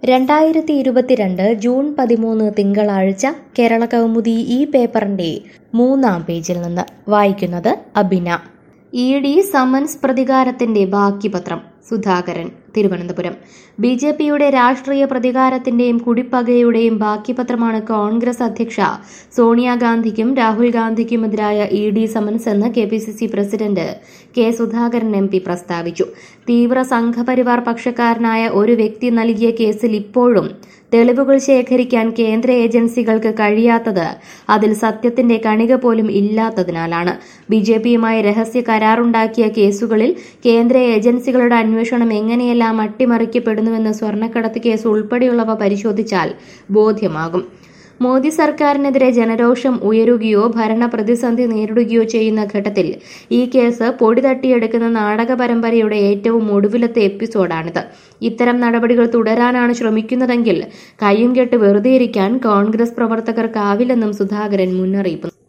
രണ്ടായിരത്തി ഇരുപത്തിരണ്ട് ജൂൺ പതിമൂന്ന് തിങ്കളാഴ്ച കേരള കൗമുദി ഈ പേപ്പറിന്റെ മൂന്നാം പേജിൽ നിന്ന് വായിക്കുന്നത് അബിന ഇ ഡി സമൻസ് പ്രതികാരത്തിന്റെ ബാക്കി പത്രം സുധാകരൻ തിരുവനന്തപുരം ബി ജെ പിയുടെ രാഷ്ട്രീയ പ്രതികാരത്തിന്റെയും കുടിപ്പകയുടെയും ബാക്കി പത്രമാണ് കോൺഗ്രസ് അധ്യക്ഷ സോണിയാഗാന്ധിക്കും രാഹുൽ ഗാന്ധിക്കുമെതിരായ ഇ ഡി സമൻസ് എന്ന് K P C C president K Sudhakaran M P പ്രസ്താവിച്ചു തീവ്ര സംഘപരിവാർ പക്ഷക്കാരനായ ഒരു വ്യക്തി നൽകിയ കേസിൽ ഇപ്പോഴും തെളിവുകൾ ശേഖരിക്കാൻ കേന്ദ്ര ഏജൻസികൾക്ക് കഴിയാത്തത് അതിൽ സത്യത്തിന്റെ കണിക പോലും ഇല്ലാത്തതിനാലാണ് ബി ജെ പിയുമായി രഹസ്യ കരാറുണ്ടാക്കിയ കേസുകളിൽ കേന്ദ്ര ഏജൻസികളുടെ അന്വേഷണം എങ്ങനെയെല്ലാം അട്ടിമറിക്കപ്പെടുന്നുവെന്ന് സ്വർണ്ണക്കടത്ത് കേസ് ഉൾപ്പെടെയുള്ളവ പരിശോധിച്ചാൽ ബോധ്യമാകും മോദി സർക്കാരിനെതിരെ ജനരോഷം ഉയരുകയോ ഭരണ പ്രതിസന്ധി നേരിടുകയോ ചെയ്യുന്ന ഘട്ടത്തിൽ ഈ കേസ് പൊടി തട്ടിയെടുക്കുന്ന നാടക പരമ്പരയുടെ ഏറ്റവും ഒടുവിലത്തെ എപ്പിസോഡാണിത് ഇത്തരം നടപടികൾ തുടരാനാണ് ശ്രമിക്കുന്നതെങ്കിൽ കയ്യും കെട്ട് വെറുതെ ഇരിക്കാൻ കോൺഗ്രസ് പ്രവർത്തകർക്കാവില്ലെന്നും സുധാകരൻ മുന്നറിയിപ്പ്